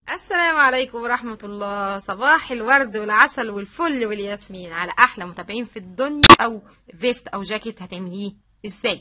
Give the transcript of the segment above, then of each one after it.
السلام عليكم ورحمة الله صباح الورد والعسل والفل والياسمين على أحلى متابعين في الدنيا أو فيست أو جاكيت هتعمليه إزاي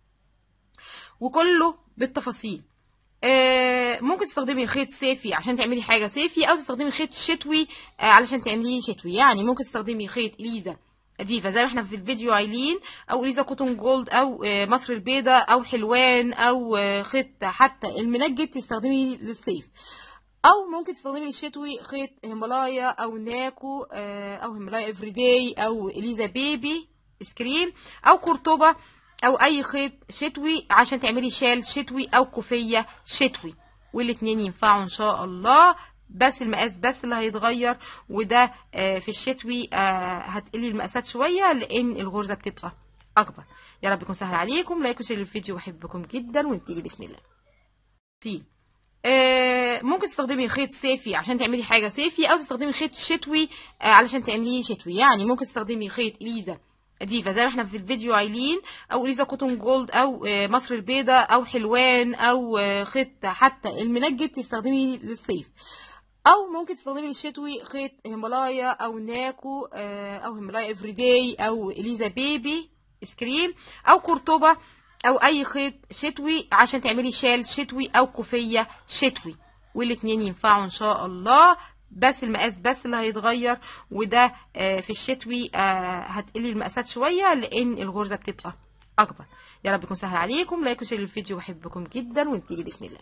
وكله بالتفاصيل آه ممكن تستخدمي خيط صيفي عشان تعملي حاجة صيفي أو تستخدمي خيط شتوي آه علشان تعمليه شتوي يعني ممكن تستخدمي خيط إليزا ديفا زي ما احنا في الفيديو قايلين او اليزا كوتون جولد او آه، مصر البيضاء او حلوان او آه، خيط حتى المنجد تستخدمي للصيف او ممكن تستخدمي للشتوي خيط هيمالايا او ناكو آه، او هيمالايا افريداي او اليزا بيبي سكريم او قرطبه او اي خيط شتوي عشان تعملي شال شتوي او كوفيه شتوي والاتنين ينفعوا ان شاء الله بس المقاس بس اللي هيتغير وده آه، في الشتوي آه، هتقلي المقاسات شويه لان الغرزه بتبقى اكبر يا رب يكون سهل عليكم لايك وشير الفيديو واحبكم جدا ونبتدي بسم الله سي آه، ممكن تستخدمي خيط صيفي عشان تعملي حاجه صيفي او تستخدمي خيط شتوي آه، علشان تعمليه شتوي يعني ممكن تستخدمي خيط اليزا ديفا زي ما احنا في الفيديو قايلين او اليزا كوتون جولد او آه، مصر البيضاء او حلوان او آه، خيط حتى المنجد تستخدمي للصيف او ممكن تستخدمي للشتوي خيط هيمالايا او ناكو آه، او هيمالايا افريداي او اليزا بيبي سكريم او قرطبه او اي خيط شتوي عشان تعملي شال شتوي او كوفيه شتوي والاتنين ينفعوا ان شاء الله بس المقاس بس اللي هيتغير وده آه، في الشتوي آه، هتقلي المقاسات شويه لان الغرزه بتبقى اكبر يا رب يكون سهل عليكم لايك وشير الفيديو واحبكم جدا ونبتدي بسم الله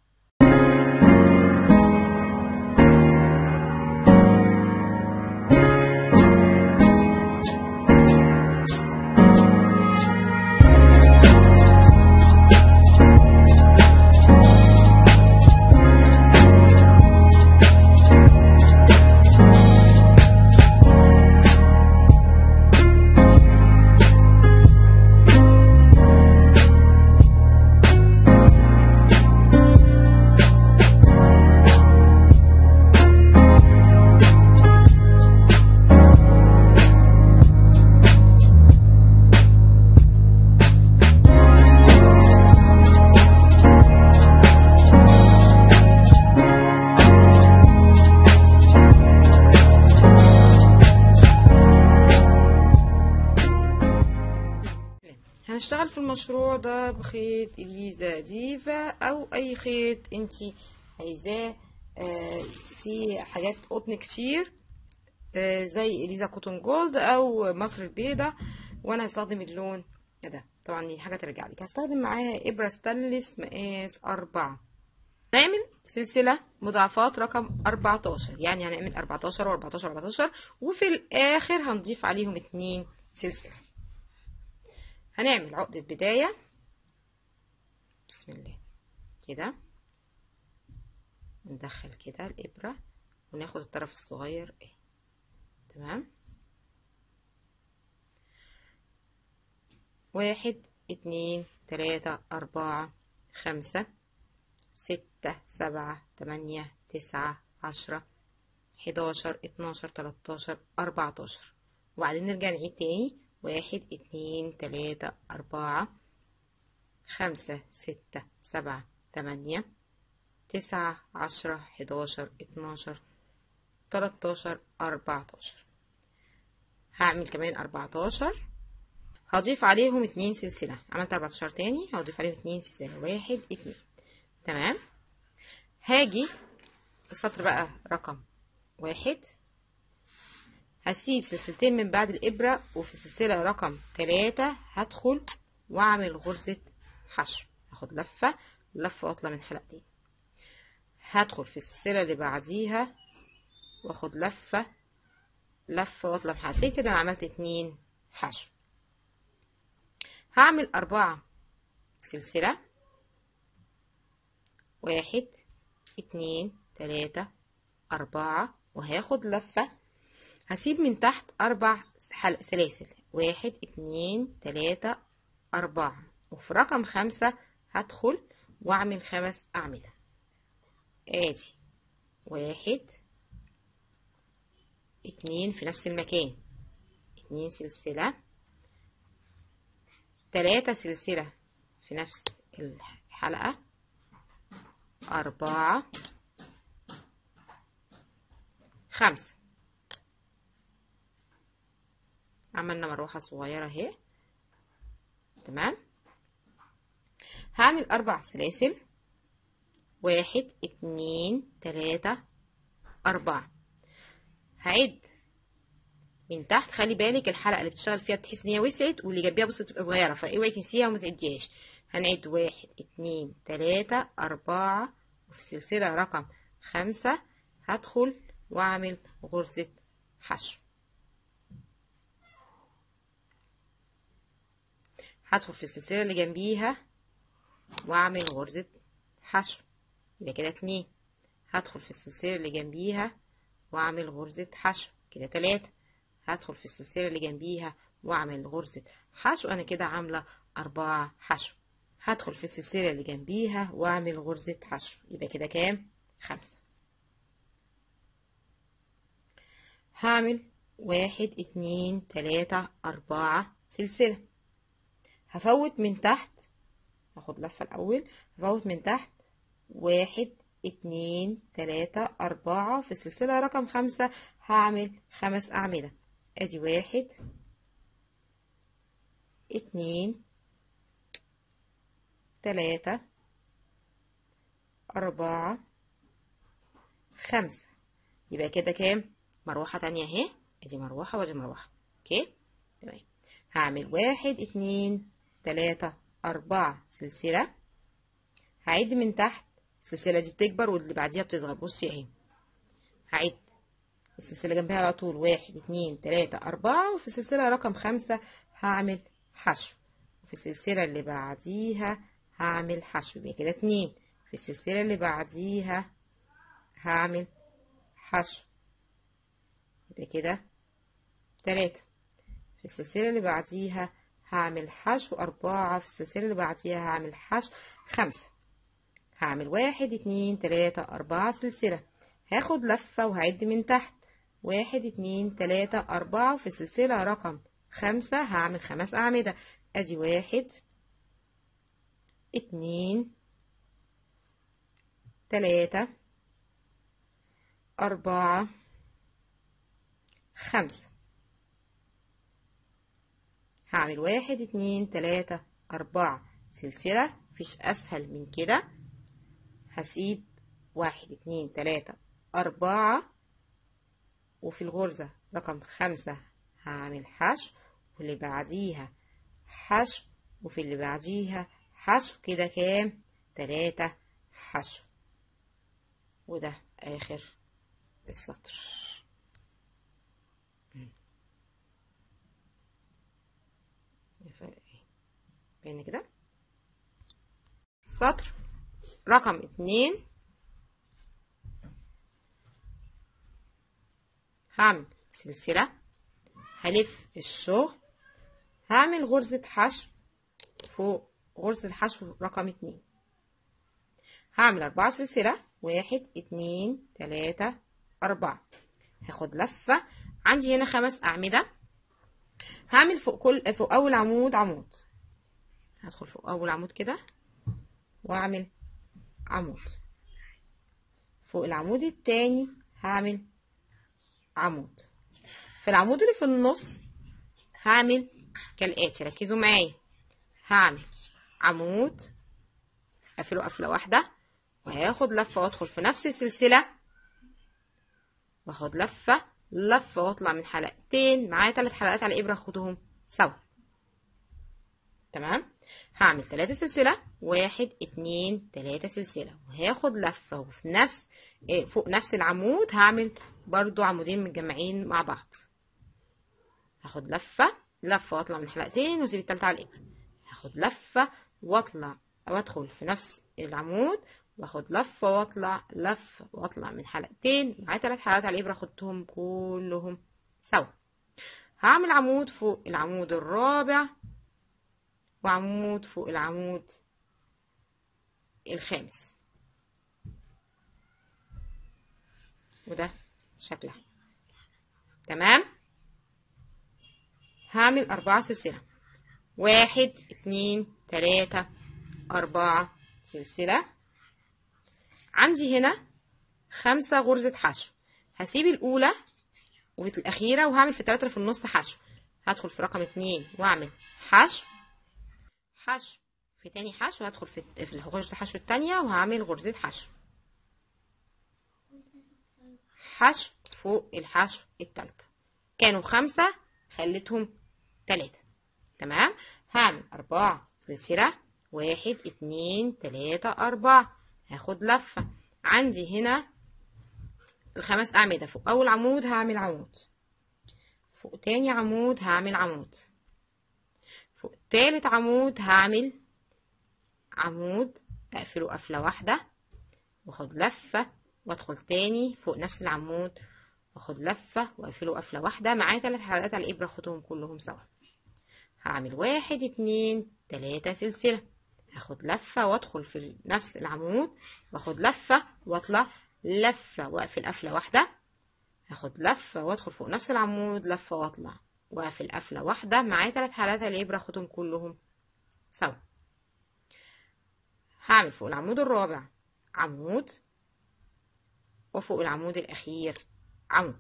هنشتغل في المشروع ده بخيط اليزا ديفا او اي خيط انتي عايزاه آه، في حاجات قطن كتير آه، زي اليزا كوتون جولد او مصر البيضاء وانا هستخدم اللون ده طبعا دي حاجه ترجع لك هستخدم معاها ابره ستانلس مقاس أربعة نعمل سلسله مضاعفات رقم 14 يعني هنعمل 14 و14 و14 وفي الاخر هنضيف عليهم اتنين سلسله هنعمل عقدة بداية بسم الله كده ندخل كده الإبرة وناخد الطرف الصغير ايه تمام واحد اتنين تلاتة أربعة خمسة ستة سبعة تمانية تسعة عشرة حداشر اتناشر تلاتاشر أربعتاشر وبعدين نرجع نعيد تاني واحد اتنين تلاتة أربعة خمسة ستة سبعة تمانية تسعة عشرة حداشر اتناشر تلاتاشر أربعتاشر هعمل كمان أربعتاشر هضيف عليهم اتنين سلسلة عملت أربعتاشر تاني هضيف عليهم اتنين سلسلة واحد اتنين تمام هاجي السطر بقى رقم واحد هسيب سلسلتين من بعد الإبرة وفي سلسلة رقم تلاتة هدخل وأعمل غرزة حشو هاخد لفة لفة واطلع من حلقتين هدخل في السلسلة اللي بعديها واخد لفة لفة واطلع من حلقتين كده أنا عملت اتنين حشو هعمل أربعة سلسلة واحد اتنين تلاتة أربعة وهاخد لفة هسيب من تحت أربع حلق سلاسل واحد اتنين تلاتة أربعة وفي رقم خمسة هدخل وأعمل خمس أعمدة آدي واحد اتنين في نفس المكان اتنين سلسلة تلاتة سلسلة في نفس الحلقة أربعة خمسة عملنا مروحة صغيرة اهي تمام هعمل أربع سلاسل واحد اتنين تلاتة أربعة هعد من تحت خلي بالك الحلقة اللي بتشتغل فيها بتحس ان هي وسعت واللي جنبيها بص بتبقى صغيرة فاوعي تنسيها وما تعديهاش هنعد واحد اتنين تلاتة أربعة وفي السلسلة رقم خمسة هدخل وأعمل غرزة حشو هدخل في السلسلة اللي جنبيها وأعمل غرزة حشو يبقى كده اتنين هدخل في السلسلة اللي جنبيها وأعمل غرزة حشو كده تلاتة هدخل في السلسلة اللي جنبيها وأعمل غرزة حشو أنا كده عاملة أربعة حشو هدخل في السلسلة اللي جنبيها وأعمل غرزة حشو يبقى كده كام؟ خمسة هعمل واحد اتنين تلاتة أربعة سلسلة هفوت من تحت هاخد لفة الأول هفوت من تحت واحد اتنين تلاتة أربعة في السلسلة رقم خمسة هعمل خمس أعمدة أدي واحد اتنين تلاتة أربعة خمسة يبقى كده كام مروحة تانية اهي ادي مروحة وادي مروحة اوكي تمام هعمل واحد اتنين تلاتة أربعة سلسلة هعد من تحت السلسلة دي بتكبر واللي بعديها بتصغر بصي اهي هعد السلسلة جنبها على طول واحد اتنين تلاتة أربعة وفي السلسلة رقم خمسة هعمل حشو وفي السلسلة اللي بعديها هعمل حشو يبقى كده اتنين في السلسلة اللي بعديها هعمل حشو يبقى كده تلاتة في السلسلة اللي بعديها هعمل حشو أربعة في السلسلة اللي بعديها هعمل حشو خمسة هعمل واحد اتنين تلاتة أربعة سلسلة هاخد لفة وهعد من تحت واحد اتنين تلاتة أربعة وفي السلسلة رقم خمسة هعمل خمس أعمدة أدي واحد اتنين تلاتة أربعة خمسة هعمل واحد اتنين تلاتة أربعة سلسلة مفيش أسهل من كده هسيب واحد اتنين تلاتة أربعة وفي الغرزة رقم خمسة هعمل حشو واللي بعديها حشو وفي اللي بعديها حشو كده كام تلاتة حشو وده آخر السطر بين كده سطر رقم اتنين هعمل سلسلة هلف الشغل هعمل غرزة حشو فوق غرزة الحشو رقم اتنين هعمل أربعة سلسلة واحد اتنين تلاتة أربعة هاخد لفة عندي هنا خمس أعمدة هعمل فوق كل فوق أول عمود عمود هدخل فوق أول عمود كده وأعمل عمود فوق العمود التاني هعمل عمود في العمود اللي في النص هعمل كالآتي ركزوا معايا هعمل عمود اقفله قفله واحده وهاخد لفه وادخل في نفس السلسله واخد لفه لفه واطلع من حلقتين معايا ثلاث حلقات على الابره اخدهم سوا تمام هعمل ثلاثة سلسلة واحد اتنين تلاتة سلسلة وهاخد لفة وفي نفس فوق نفس العمود هعمل برضو عمودين متجمعين مع بعض هاخد لفة لفة واطلع من حلقتين واسيب التالتة على الابرة هاخد لفة واطلع وادخل في نفس العمود واخد لفة واطلع لفة واطلع من حلقتين معايا تلات حلقات على الابرة اخدتهم كلهم سوا هعمل عمود فوق العمود الرابع وعمود فوق العمود الخامس وده شكلها تمام هعمل أربعة سلسلة واحد اتنين تلاتة أربعة سلسلة عندي هنا خمسة غرزة حشو هسيب الاولى وفي الاخيره وهعمل في الثلاثه اللي في النص حشو هدخل في رقم اتنين واعمل حشو حشو في تاني حشو هدخل في في غرزه الحشو التانية وهعمل غرزه حشو حشو فوق الحشو التالتة كانوا خمسة خليتهم تلاتة تمام هعمل أربعة سلسلة واحد اتنين تلاتة أربعة هاخد لفة عندي هنا الخمس أعمدة فوق أول عمود هعمل عمود فوق تاني عمود هعمل عمود فوق تالت عمود هعمل عمود أقفله قفلة واحدة واخد لفة وادخل تاني فوق نفس العمود واخد لفة واقفله قفلة واحدة معايا تلات حلقات على الإبرة اخدهم كلهم سوا هعمل واحد اتنين تلاتة سلسلة هاخد لفة وادخل في نفس العمود واخد لفة واطلع لفة واقفل قفلة واحدة هاخد لفة وادخل فوق نفس العمود لفة واطلع واقفل قفلة واحدة معايا تلات حلقات على الإبرة اخدهم كلهم سوا هعمل فوق العمود الرابع عمود وفوق العمود الأخير عمود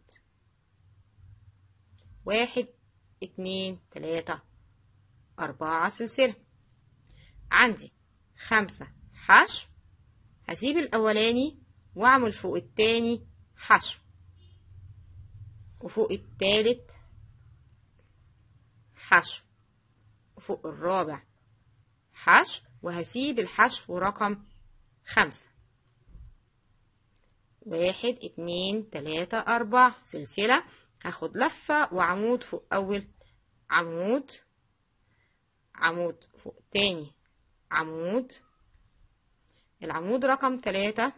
واحد اتنين تلاتة أربعة سلسلة عندي خمسة حشو هسيب الأولاني وأعمل فوق التاني حشو وفوق التالت حشو وفوق الرابع حشو وهسيب الحشو رقم خمسة واحد اتنين تلاتة أربعة سلسلة هاخد لفة وعمود فوق أول عمود عمود فوق تاني عمود العمود رقم تلاتة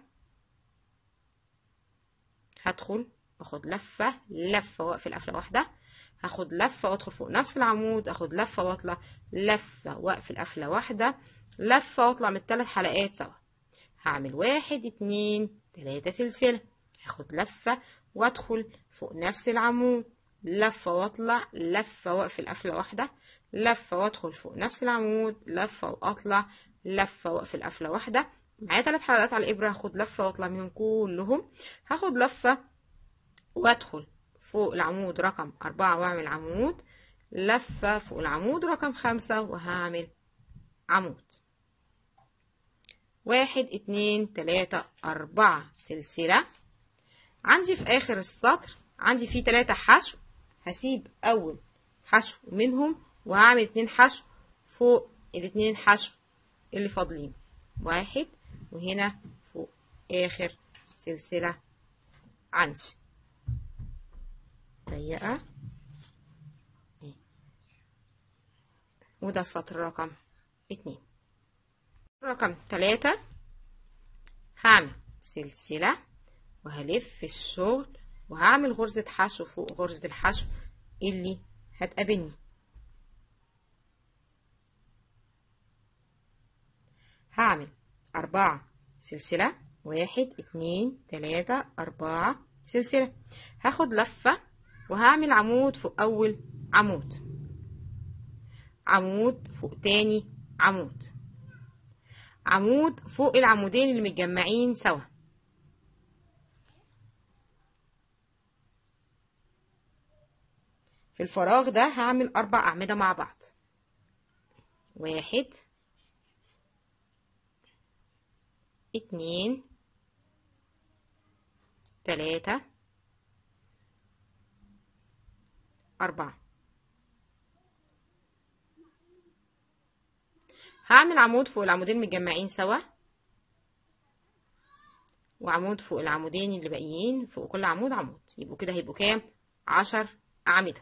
هدخل واخد لفة لفة واقفل قفلة واحدة هاخد لفة وادخل فوق نفس العمود اخد لفة واطلع لفة واقفل قفلة واحدة لفة واطلع من التلات حلقات سوا هعمل واحد اتنين تلاتة سلسلة هاخد لفة وادخل فوق نفس العمود لفة واطلع لفة واقفل قفلة واحدة لفة وادخل فوق نفس العمود لفة واطلع لفة واقفل قفلة واحدة معايا تلات حلقات على الإبرة هاخد لفة واطلع منهم كلهم هاخد لفة وادخل فوق العمود رقم أربعة واعمل عمود لفة فوق العمود رقم خمسة وهعمل عمود واحد اتنين تلاتة أربعة سلسلة عندي في آخر السطر عندي فيه تلاتة حشو هسيب أول حشو منهم وهعمل اتنين حشو فوق الاتنين حشو اللي فاضلين واحد وهنا فوق آخر سلسلة عندي ضيقة وده السطر رقم اتنين رقم تلاتة هعمل سلسلة وهلف الشغل وهعمل غرزة حشو فوق غرزة الحشو اللي هتقابلني هعمل أربعة سلسلة واحد اتنين تلاتة أربعة سلسلة هاخد لفة وهعمل عمود فوق أول عمود عمود فوق تاني عمود عمود فوق العمودين اللي متجمعين سوا في الفراغ ده هعمل أربع أعمدة مع بعض واحد اتنين تلاتة أربعة هعمل عمود فوق العمودين متجمعين سوا وعمود فوق العمودين اللي باقيين فوق كل عمود عمود يبقوا كده هيبقوا كام عشر أعمدة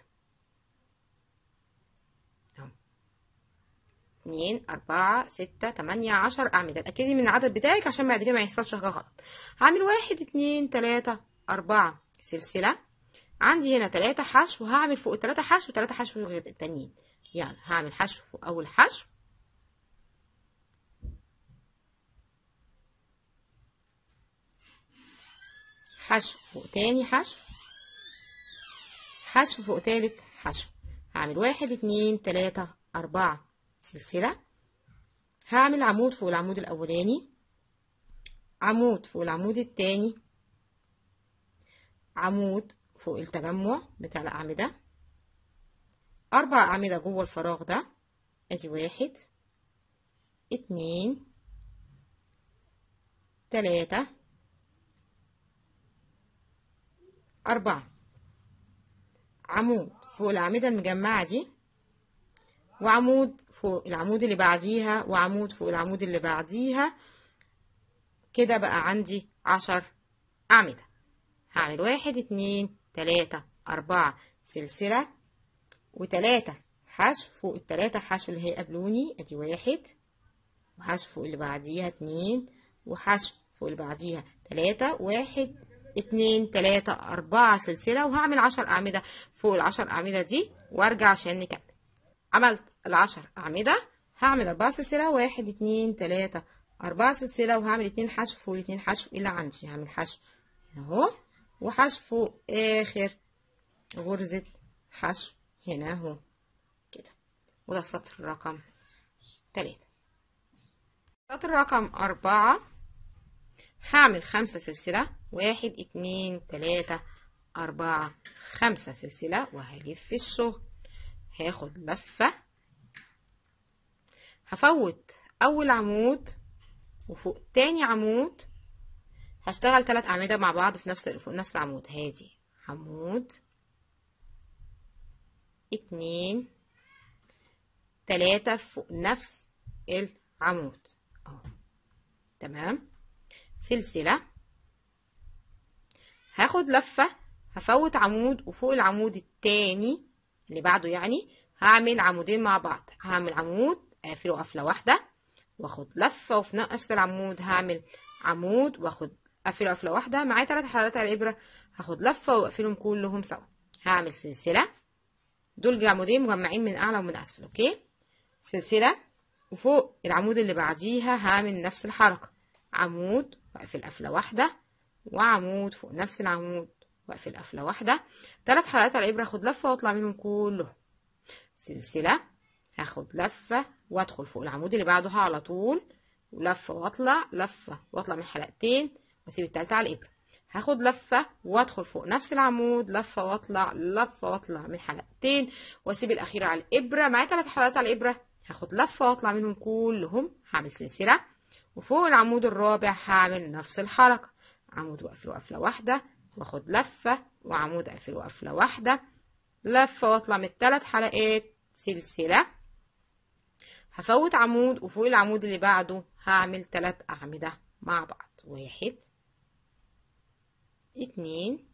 اهو اتنين أربعة ستة تمانية عشر أعمدة اتأكدي من العدد بتاعك عشان بعد كده ما يحصلش حاجة غلط هعمل واحد اتنين تلاتة أربعة سلسلة عندي هنا تلاتة حشو هعمل فوق التلاتة حشو تلاتة حشو غير التانيين يعني هعمل حشو فوق أول حشو حشو فوق تاني حشو حشو فوق تالت حشو هعمل واحد اتنين تلاتة أربعة سلسلة هعمل عمود فوق العمود الأولاني عمود فوق العمود التاني عمود فوق التجمع بتاع الأعمدة أربع أعمدة جوه الفراغ ده أدي واحد اتنين تلاتة أربعة عمود فوق الأعمدة المجمعة دي وعمود فوق العمود اللي بعديها وعمود فوق العمود اللي بعديها كده بقى عندي عشر أعمدة هعمل واحد اتنين تلاتة أربعة سلسلة وتلاتة حشو فوق التلاتة حشو اللي هي قبلوني ادي واحد وحشو فوق اللي بعديها اتنين وحشو فوق اللي بعديها تلاتة واحد اتنين تلاتة أربعة سلسلة وهعمل عشر أعمدة فوق العشر أعمدة دي وارجع عشان نكمل عملت العشر أعمدة هعمل أربعة سلسلة واحد اتنين تلاتة أربعة سلسلة وهعمل اتنين حشو فوق الاتنين حشو اللي عندي هعمل حشو هنا اهو وحشو فوق آخر غرزة حشو هنا اهو كده وده سطر رقم تلاتة سطر رقم أربعة هعمل خمسة سلسلة واحد اتنين تلاتة أربعة خمسة سلسلة وهلف الشغل هاخد لفة هفوت أول عمود وفوق تاني عمود هشتغل تلات أعمدة مع بعض في نفس فوق نفس العمود هادي عمود اتنين تلاتة فوق نفس العمود اهو تمام سلسلة هاخد لفة هفوت عمود وفوق العمود التاني اللي بعده يعني هعمل عمودين مع بعض هعمل عمود اقفله قفلة واحدة واخد لفة وفي نفس العمود هعمل عمود واخد اقفله قفلة واحدة معايا تلات حلقات على الإبرة هاخد لفة واقفلهم كلهم سوا هعمل سلسلة دول عمودين مجمعين من أعلى ومن أسفل أوكي سلسلة وفوق العمود اللي بعديها هعمل نفس الحركة عمود واقفل قفلة واحدة وعمود فوق نفس العمود واقفل قفلة واحدة تلات حلقات على الإبرة هاخد لفة واطلع منهم كلهم سلسلة هاخد لفة وادخل فوق العمود اللي بعدها على طول ولفة واطلع لفة واطلع من حلقتين واسيب التالتة على الإبرة هاخد لفة وادخل فوق نفس العمود لفة واطلع لفة واطلع من حلقتين واسيب الأخيرة على الإبرة معايا تلات حلقات على الإبرة هاخد لفة واطلع منهم كلهم هعمل سلسلة وفوق العمود الرابع هعمل نفس الحركة عمود واقفل وقفلة واحدة واخد لفة وعمود اقفل وقفلة واحدة لفة واطلع من التلات حلقات سلسلة هفوت عمود وفوق العمود اللي بعده هعمل تلات أعمدة مع بعض واحد اتنين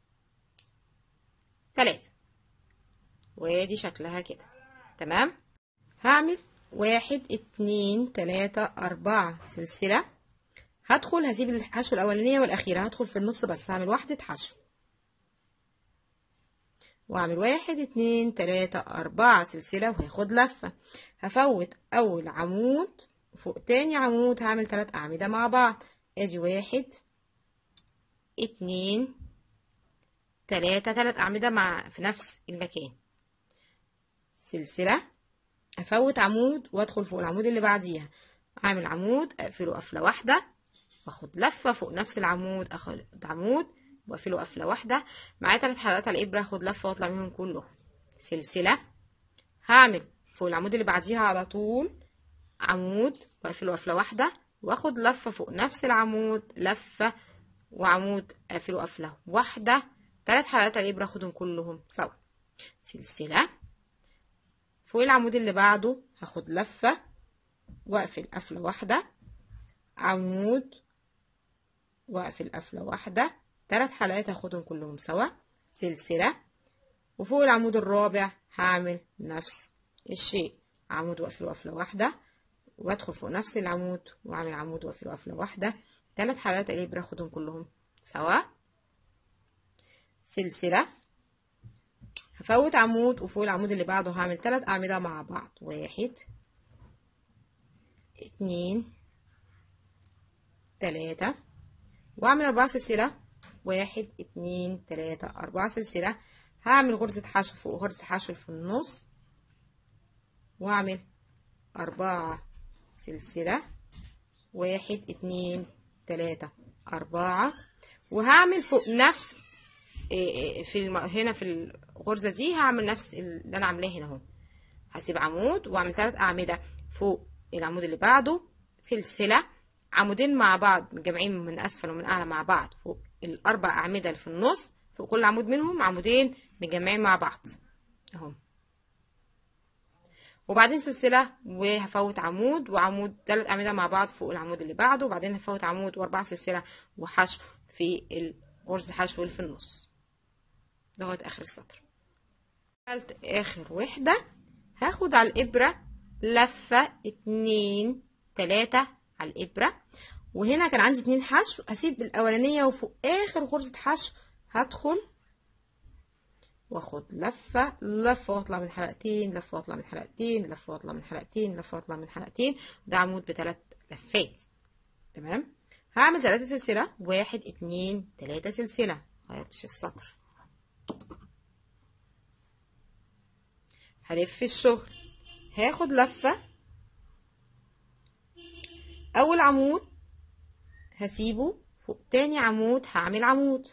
تلاتة ودي شكلها كده تمام هعمل واحد اتنين تلاتة أربعة سلسلة هدخل هسيب الحشو الأولانية والأخيرة هدخل في النص بس هعمل واحدة حشو وأعمل واحد اتنين تلاتة أربعة سلسلة وهاخد لفة هفوت أول عمود وفوق تاني عمود هعمل تلات أعمدة مع بعض ادي واحد اتنين تلاتة تلات أعمدة مع في نفس المكان سلسلة افوت عمود وادخل فوق العمود اللي بعديها اعمل عمود اقفله قفله واحده واخد لفه فوق نفس العمود اخد عمود واقفله قفله واحده معايا ثلاث حلقات على الابره اخد لفه واطلع منهم كلهم سلسله هعمل فوق العمود اللي بعديها على طول عمود واقفله قفله واحده واخد لفه فوق نفس العمود لفه وعمود اقفله قفله واحده ثلاث حلقات على الابره اخدهم كلهم سوا سلسله فوق العمود اللي بعده هاخد لفة واقفل قفلة واحدة عمود واقفل قفلة واحدة تلات حلقات هاخدهم كلهم سوا سلسلة وفوق العمود الرابع هعمل نفس الشيء عمود واقفل قفلة واحدة وادخل فوق نفس العمود واعمل عمود واقفل قفلة واحدة تلات حلقات الابرة هاخدهم كلهم سوا سلسلة هفوت عمود وفوق العمود اللي بعده هعمل تلات أعمدة مع بعض واحد اتنين تلاتة وأعمل أربعة سلسلة واحد اتنين تلاتة أربعة سلسلة هعمل غرزة حشو فوق غرزة حشو في النص وأعمل أربعة سلسلة واحد اتنين تلاتة أربعة وهعمل فوق نفس إيه إيه في الم... هنا في الغرزة دي هعمل نفس اللي انا عاملاه هنا اهو هسيب عمود واعمل ثلاث اعمدة فوق العمود اللي بعده سلسلة عمودين مع بعض متجمعين من اسفل ومن اعلى مع بعض فوق الاربع اعمدة اللي في النص فوق كل عمود منهم عمودين متجمعين مع بعض اهو وبعدين سلسلة وهفوت عمود وعمود ثلاث أعمدة مع بعض فوق العمود اللي بعده وبعدين هفوت عمود وأربع سلسلة وحشو في الغرزة حشو اللي في النص لغاية آخر السطر عملت آخر وحدة هاخد على الإبرة لفة اتنين تلاتة على الإبرة وهنا كان عندي اتنين حشو هسيب الأولانية وفوق آخر غرزة حشو هدخل واخد لفة لفة واطلع من حلقتين لفة واطلع من حلقتين لفة واطلع من حلقتين لفة واطلع من حلقتين ده عمود بثلاث لفات تمام هعمل ثلاثة سلسلة واحد اتنين تلاتة سلسلة مغيرتش السطر هلف الشغل هاخد لفة أول عمود هسيبه فوق تاني عمود هعمل عمود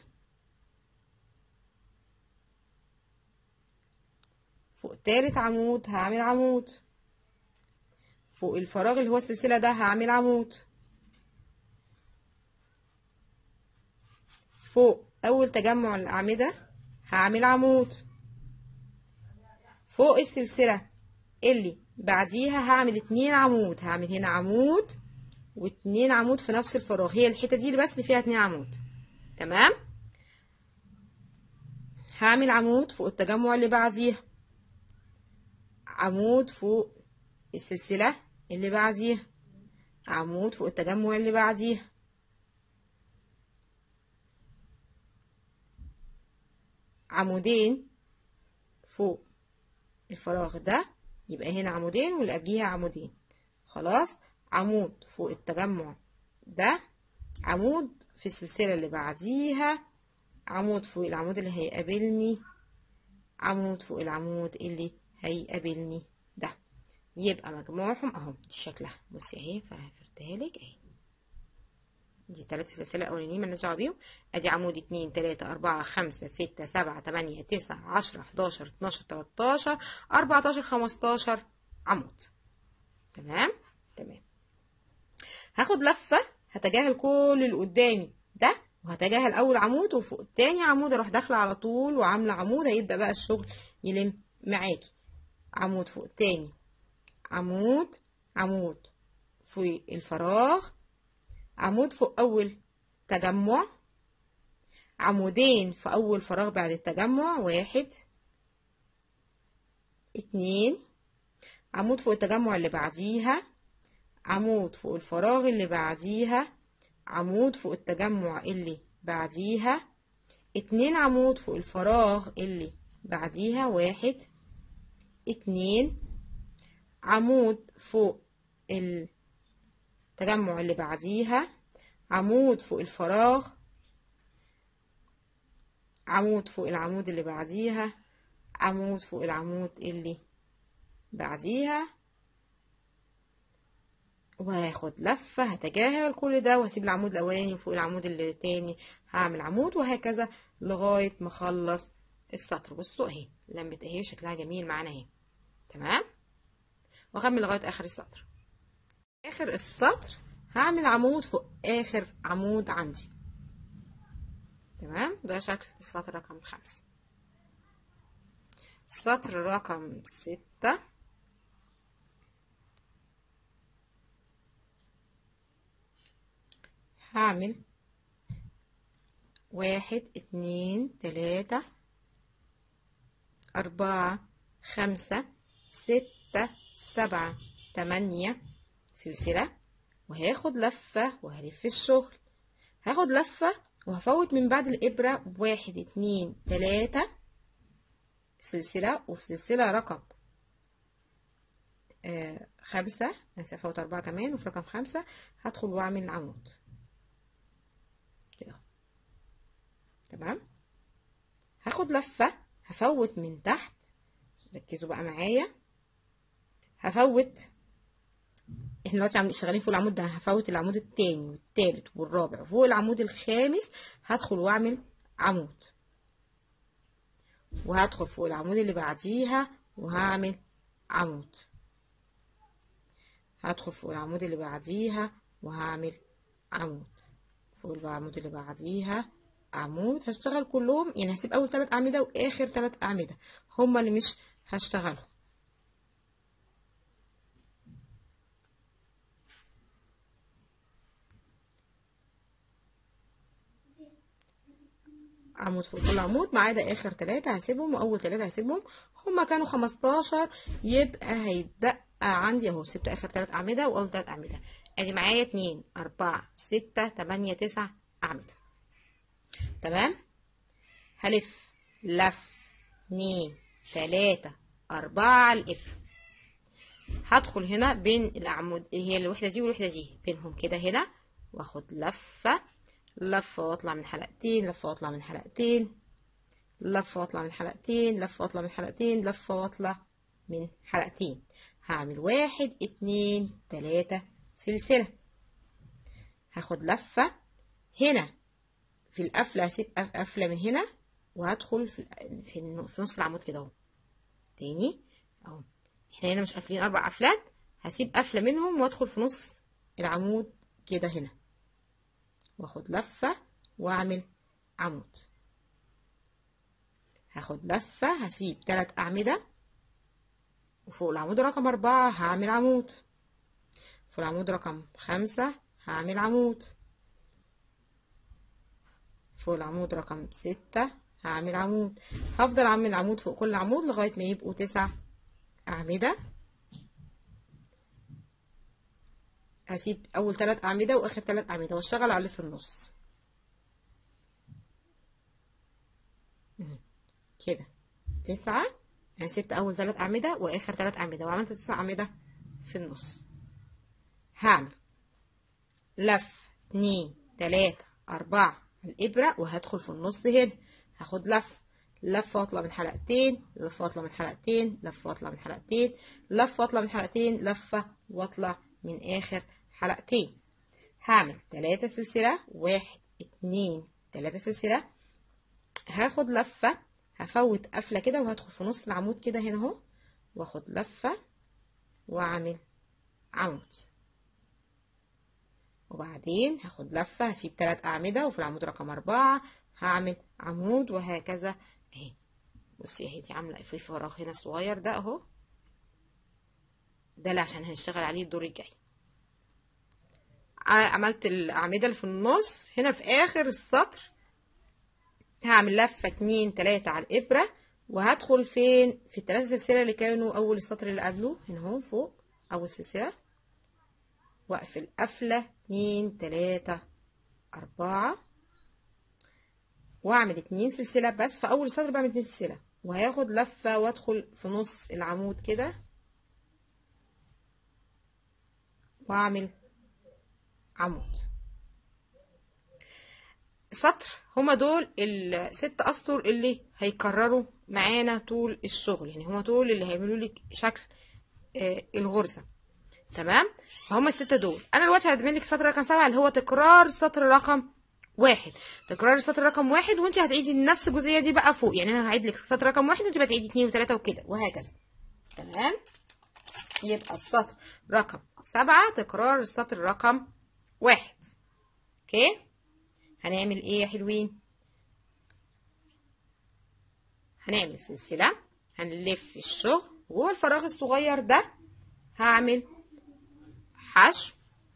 فوق تالت عمود هعمل عمود فوق الفراغ اللي هو السلسلة ده هعمل عمود فوق أول تجمع الأعمدة هعمل عمود فوق السلسلة اللي بعديها هعمل اتنين عمود هعمل هنا عمود واتنين عمود في نفس الفراغ هي الحتة دي اللي بس اللي فيها اتنين عمود تمام هعمل عمود فوق التجمع اللي بعديها عمود فوق السلسلة اللي بعديها عمود فوق التجمع اللي بعديها عمودين فوق الفراغ ده يبقى هنا عمودين واللي قبليها عمودين خلاص عمود فوق التجمع ده عمود في السلسلة اللي بعديها عمود فوق العمود اللي هيقابلني عمود فوق العمود اللي هيقابلني ده يبقى مجموعهم اهو دي شكلها بصي اهي فهفردها لك اهي دي تلاتة سلسلة أولانيين مالناش دعوة بيهم أدي عمود اتنين تلاتة أربعة خمسة ستة سبعة تمانية تسعة عشرة حداشر اتناشر تلاتاشر أربعتاشر خمستاشر عمود تمام تمام هاخد لفة هتجاهل كل اللي قدامي ده وهتجاهل أول عمود وفوق التاني عمود أروح داخلة على طول وعاملة عمود هيبدأ بقى الشغل يلم معاكي عمود فوق التاني عمود عمود في الفراغ عمود فوق أول تجمع عمودين في أول فراغ بعد التجمع واحد اتنين عمود فوق التجمع اللي بعديها عمود فوق الفراغ اللي بعديها عمود فوق التجمع اللي بعديها اتنين عمود فوق الفراغ اللي بعديها واحد اتنين عمود فوق التجمع اللي بعديها عمود فوق الفراغ عمود فوق العمود اللي بعديها عمود فوق العمود اللي بعديها وهاخد لفة هتجاهل كل ده وهسيب العمود الأولاني وفوق العمود التاني هعمل عمود وهكذا لغاية ما اخلص السطر بصوا اهي لمت اهي شكلها جميل معانا اهي تمام واكمل لغاية اخر السطر اخر السطر هعمل عمود فوق اخر عمود عندي تمام ده شكل السطر رقم خمسة السطر رقم ستة هعمل واحد اتنين تلاتة أربعة خمسة ستة سبعة تمانية سلسلة وهاخد لفة وهلف الشغل هاخد لفة وهفوت من بعد الإبرة واحد اتنين تلاتة سلسلة وفي سلسلة رقم آه خمسة أنا هفوت أربعة كمان وفي رقم خمسة هدخل وأعمل عمود كده تمام هاخد لفة هفوت من تحت ركزوا بقى معايا هفوت احنا دلوقتي عم شغالين فوق العمود ده هفوت العمود التاني والتالت والرابع وفوق العمود الخامس هدخل واعمل عمود وهدخل فوق العمود اللي بعديها وهعمل عمود هدخل فوق العمود اللي بعديها وهعمل عمود فوق العمود اللي بعديها عمود هشتغل كلهم يعني هسيب اول ثلاث اعمده واخر ثلاث اعمده هما اللي مش هشتغلهم عمود فوق كل عمود ما عدا اخر ثلاثة هسيبهم واول ثلاثة هسيبهم هما كانوا 15 يبقى هيتبقى عندي اهو سبت اخر ثلاث اعمدة واول ثلاث اعمدة ادي معايا اتنين اربعة ستة تمانية تسعة اعمدة تمام هلف لف اتنين تلاتة اربعة الابرة هدخل هنا بين العمود اللي هي الوحدة دي والوحدة دي بينهم كده هنا واخد لفة لفة واطلع من حلقتين لفة واطلع من حلقتين لفة واطلع من حلقتين لفة واطلع من حلقتين لفة واطلع من حلقتين هعمل واحد اتنين تلاتة سلسلة هاخد لفة هنا في القفلة هسيب قفلة من هنا وهدخل في في, في نص العمود كده اهو تاني اهو احنا هنا مش قافلين اربع قفلات هسيب قفلة منهم وادخل في نص العمود كده هنا واخد لفة واعمل عمود هاخد لفة هسيب تلات أعمدة وفوق العمود رقم أربعة هعمل عمود فوق العمود رقم خمسة هعمل عمود فوق العمود رقم ستة هعمل عمود هفضل أعمل عمود فوق كل عمود لغاية ما يبقوا تسع أعمدة هسيب اول ثلاث اعمده واخر ثلاث اعمده واشتغل على اللي في النص كده تسعة انا سبت اول ثلاث اعمده واخر ثلاث اعمده وعملت تسع اعمده في النص هعمل لف اتنين تلاتة اربعة الابرة وهدخل في النص هنا هاخد لف لفة واطلع من حلقتين لفة واطلع من حلقتين لفة واطلع من حلقتين لفة واطلع من حلقتين لفة واطلع من اخر حلقتين هعمل تلاتة سلسلة واحد اتنين تلاتة سلسلة هاخد لفة هفوت قفلة كده وهدخل في نص العمود كده هنا اهو واخد لفة واعمل عمود وبعدين هاخد لفة هسيب تلات أعمدة وفي العمود رقم أربعة هعمل عمود وهكذا اهي بصي اهي دي عاملة في فراغ هنا صغير ده اهو ده اللي عشان هنشتغل عليه الدور الجاي عملت الأعمدة اللي في النص هنا في آخر السطر هعمل لفة اتنين تلاتة على الإبرة وهدخل فين في التلاتة سلسلة اللي كانوا أول السطر اللي قبله هنا اهو فوق أول سلسلة وأقفل قفلة اتنين تلاتة أربعة وأعمل اتنين سلسلة بس في أول السطر بعمل اتنين سلسلة وهاخد لفة وأدخل في نص العمود كده وأعمل عمود سطر هما دول الست اسطر اللي هيكرروا معانا طول الشغل يعني هما دول اللي هيعملوا لك شكل آه الغرزه تمام فهم الستة دول انا دلوقتي هعمل لك سطر رقم سبعة اللي هو تكرار سطر رقم واحد تكرار سطر رقم واحد وانت هتعيدي نفس الجزئيه دي بقى فوق يعني انا هعيد لك سطر رقم واحد وانت بتعيدي اتنين وتلاته وكده وهكذا تمام يبقى السطر رقم سبعة تكرار السطر رقم واحد اوكي هنعمل ايه يا حلوين هنعمل سلسلة هنلف الشغل جوه الفراغ الصغير ده هعمل حشو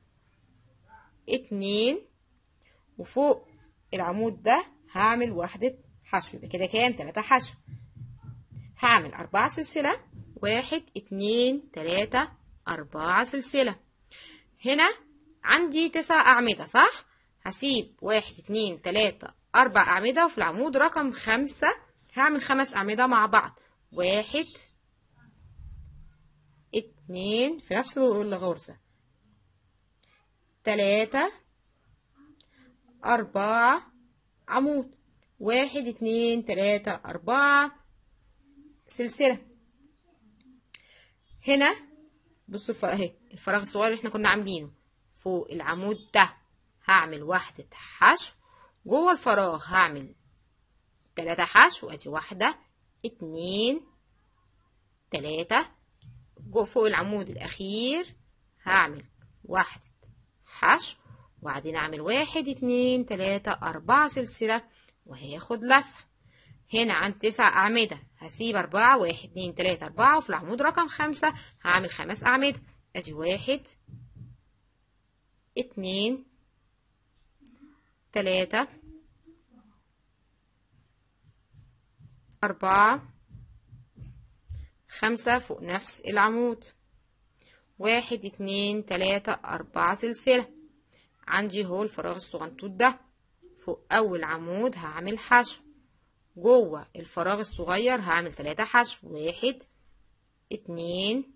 اتنين وفوق العمود ده هعمل واحدة حشو يبقى كده كام تلاتة حشو هعمل أربعة سلسلة واحد اتنين تلاتة أربعة سلسلة هنا عندي تسع أعمدة صح؟ هسيب واحد اتنين تلاتة أربع أعمدة وفي العمود رقم خمسة هعمل خمس أعمدة مع بعض واحد اتنين في نفس الغرزة تلاتة أربعة عمود واحد اتنين تلاتة أربعة سلسلة هنا بصوا الفراغ اهي الفراغ الصغير اللي احنا كنا عاملينه فوق العمود ده هعمل واحدة حشو جوه الفراغ هعمل تلاتة حشو ادي واحدة اتنين تلاتة جو فوق العمود الأخير هعمل واحدة حشو وبعدين أعمل واحد اتنين تلاتة أربعة سلسلة وهياخد لف هنا عند تسع أعمدة هسيب أربعة واحد اتنين تلاتة أربعة وفي العمود رقم خمسة هعمل خمس أعمدة أدي واحد اتنين تلاتة أربعة خمسة فوق نفس العمود واحد اتنين تلاتة أربعة سلسلة عندي هو الفراغ الصغنطوط ده فوق أول عمود هعمل حشو جوه الفراغ الصغير هعمل تلاتة حشو واحد اتنين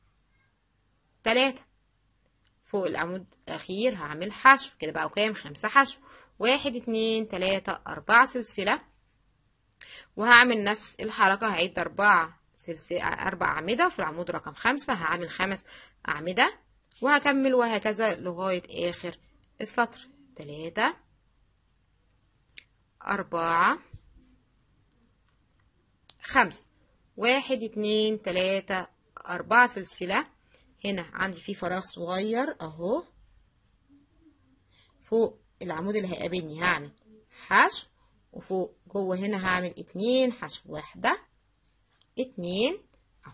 تلاتة فوق العمود الأخير هعمل حشو كده بقى كام خمسة حشو واحد اتنين تلاتة أربعة سلسلة وهعمل نفس الحركة هعيد أربعة سلسلة أربع أعمدة في العمود رقم خمسة هعمل خمس أعمدة وهكمل وهكذا لغاية آخر السطر تلاتة أربعة خمسة واحد اتنين تلاتة أربعة سلسلة هنا عندي فيه فراغ صغير أهو فوق العمود اللي هيقابلني هعمل حشو وفوق جوه هنا هعمل اتنين حشو واحدة اتنين اهو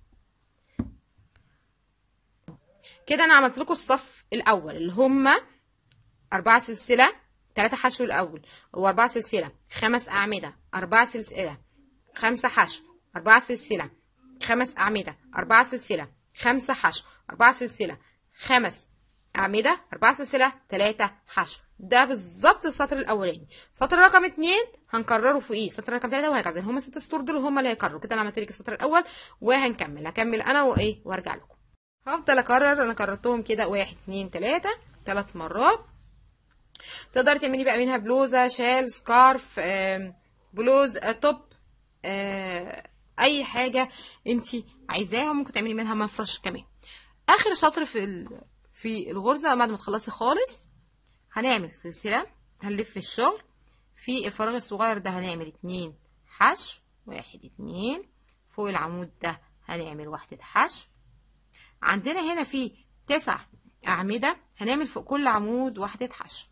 كده انا عملت لكم الصف الاول اللي هما اربعة سلسلة تلاتة حشو الاول واربعة سلسلة خمس اعمدة اربعة سلسلة خمسة حشو اربعة سلسلة خمس اعمدة اربعة سلسلة خمسة حشو اربعة سلسلة خمس أعمدة أربعة سلسلة تلاتة حشو ده بالظبط السطر الأولاني سطر رقم اتنين هنكرره فوقيه سطر رقم تلاتة وهكذا هما ست سطور دول هما اللي هيكرروا كده أنا عملت لك السطر الأول وهنكمل هكمل أنا وإيه وأرجع لكم هفضل أكرر أنا كررتهم كده واحد اتنين تلاتة تلات مرات تقدري تعملي بقى منها بلوزة شال سكارف آم، بلوز آه، توب آه، أي حاجة انتي عايزاها ممكن تعملي منها مفرش كمان آخر سطر في ال... في الغرزة بعد ما تخلصي خالص هنعمل سلسلة هنلف الشغل في الفراغ الصغير ده هنعمل اتنين حشو واحد اتنين فوق العمود ده هنعمل واحدة حشو عندنا هنا في تسع أعمدة هنعمل فوق كل عمود واحدة حشو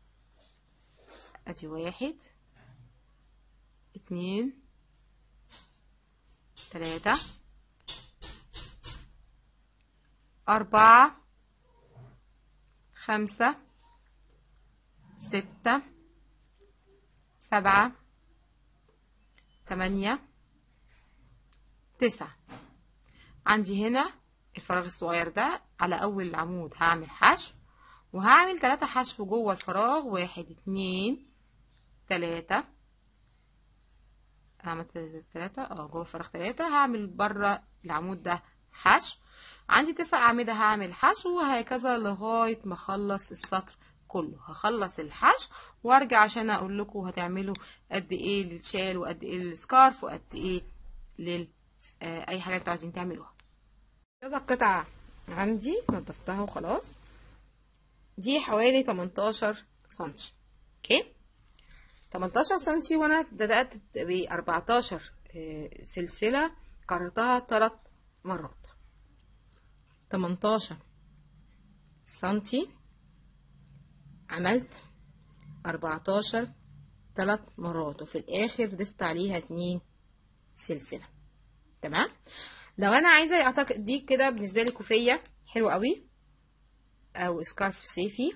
ادي واحد اتنين تلاتة أربعة خمسة ستة سبعة تمانية تسعة عندي هنا الفراغ الصغير ده على أول العمود هعمل حشو وهعمل تلاتة حشو جوه الفراغ واحد اتنين تلاتة عملت تلاتة اه جوه الفراغ تلاتة هعمل بره العمود ده حشو عندي تسع أعمدة هعمل حشو وهكذا لغاية ما أخلص السطر كله هخلص الحشو وارجع عشان اقول لكم هتعملوا قد ايه للشال وقد ايه للسكارف وقد ايه لل آه اي حاجه انتوا عايزين تعملوها كده القطعه عندي نضفتها وخلاص دي حوالي 18 سنتي اوكي 18 سنتي وانا بدات ب 14 آه سلسله كررتها 3 مرات 18 سنتي عملت 14 ثلاث مرات وفي الاخر ضفت عليها اتنين سلسله تمام لو انا عايزه اعتقد دي كده بالنسبه لي كوفيه حلوه قوي او سكارف صيفي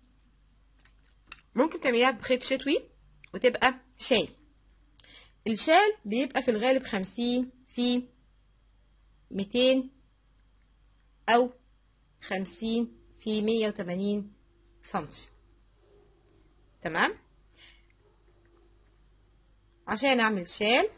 ممكن تعمليها بخيط شتوي وتبقى شال الشال بيبقى في الغالب خمسين في ميتين او خمسين في مية وتمانين سنتي تمام عشان اعمل شال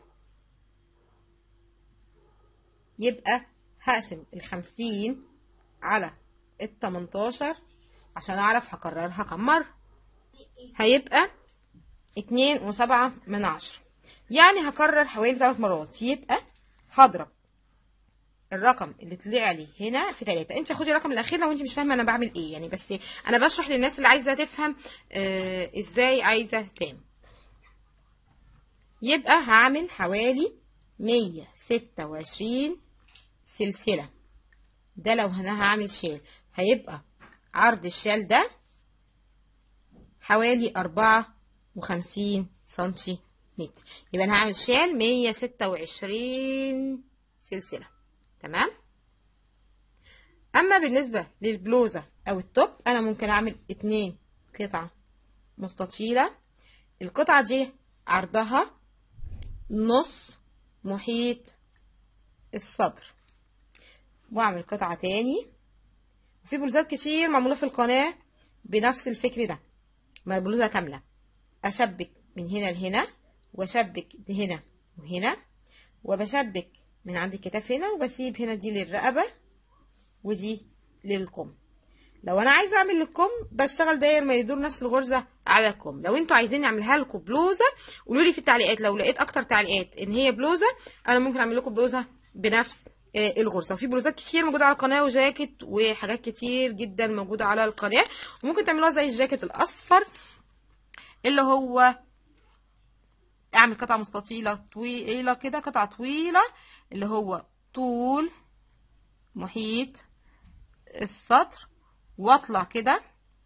يبقى هقسم الخمسين على التمنتاشر عشان اعرف هكررها كم مرة هيبقى اتنين وسبعة من عشرة يعني هكرر حوالي ثلاث مرات يبقى هضرب الرقم اللي طلع لي هنا في تلاتة انت خدي الرقم الاخير لو انت مش فاهمه انا بعمل ايه يعني بس انا بشرح للناس اللي عايزه تفهم آه ازاي عايزه تعمل يبقى هعمل حوالي 126 سلسلة ده لو انا هعمل شال هيبقى عرض الشال ده حوالي أربعة وخمسين سنتي متر يبقى انا هعمل شال مية ستة وعشرين سلسلة تمام اما بالنسبة للبلوزة او التوب انا ممكن اعمل اتنين قطعة مستطيلة القطعة دي عرضها نص محيط الصدر واعمل قطعة تاني وفي بلوزات كتير معمولة في القناة بنفس الفكر ده ما بلوزة كاملة اشبك من هنا لهنا واشبك هنا وهنا وبشبك من عند الكتاف هنا وبسيب هنا دي للرقبة ودي للكم لو انا عايزه اعمل للكم بشتغل داير ما يدور نفس الغرزه على الكم لو انتوا عايزين اعملها لكم بلوزه قولوا لي في التعليقات لو لقيت اكتر تعليقات ان هي بلوزه انا ممكن اعمل لكم بلوزه بنفس آه، الغرزه وفي بلوزات كتير موجوده على القناه وجاكيت وحاجات كتير جدا موجوده على القناه وممكن تعملوها زي الجاكيت الاصفر اللي هو اعمل قطعه مستطيله طويله كده قطعه طويله اللي هو طول محيط السطر واطلع كده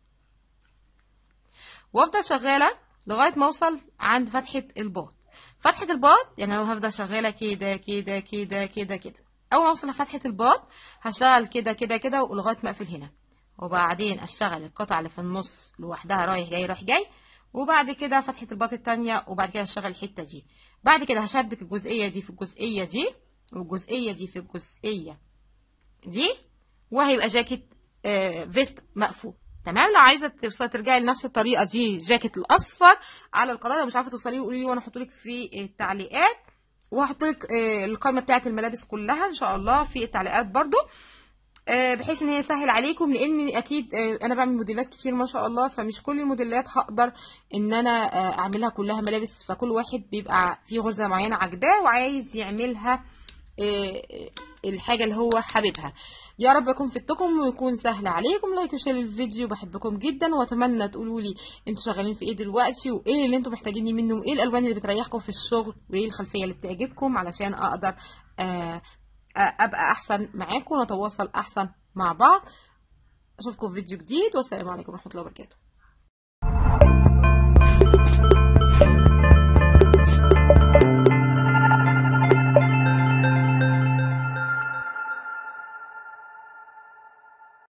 وافضل شغاله لغايه ما اوصل عند فتحه الباط فتحه الباط يعني لو هفضل شغاله كده كده كده كده كده اول ما اوصل لفتحه الباط هشتغل كده كده كده ولغايه ما اقفل هنا وبعدين اشتغل القطعه اللي في النص لوحدها رايح جاي رايح جاي وبعد كده فتحه الباط التانية وبعد كده اشتغل الحته دي بعد كده هشبك الجزئيه دي في الجزئيه دي والجزئيه دي في الجزئيه دي وهيبقى جاكيت آه، فيست مقفول تمام لو عايزه توصلي ترجعي لنفس الطريقه دي الجاكيت الاصفر على القناه لو مش عارفه توصلي قولي لي وانا احط لك في التعليقات وهحط لك آه، القائمه بتاعه الملابس كلها ان شاء الله في التعليقات برضو آه، بحيث ان هي سهل عليكم لان اكيد آه، انا بعمل موديلات كتير ما شاء الله فمش كل الموديلات هقدر ان انا آه، اعملها كلها ملابس فكل واحد بيبقى فيه غرزه معينه عاجباه وعايز يعملها آه، الحاجه اللي هو حاببها يا رب يكون فدتكم ويكون سهل عليكم لايك وشير الفيديو بحبكم جدا واتمنى تقولوا لي انتوا شغالين في ايه دلوقتي وايه اللي انتوا محتاجيني منه وايه الالوان اللي بتريحكم في الشغل وايه الخلفيه اللي بتعجبكم علشان اقدر آه، آه، ابقى احسن معاكم ونتواصل احسن مع بعض اشوفكم في فيديو جديد والسلام عليكم ورحمه الله وبركاته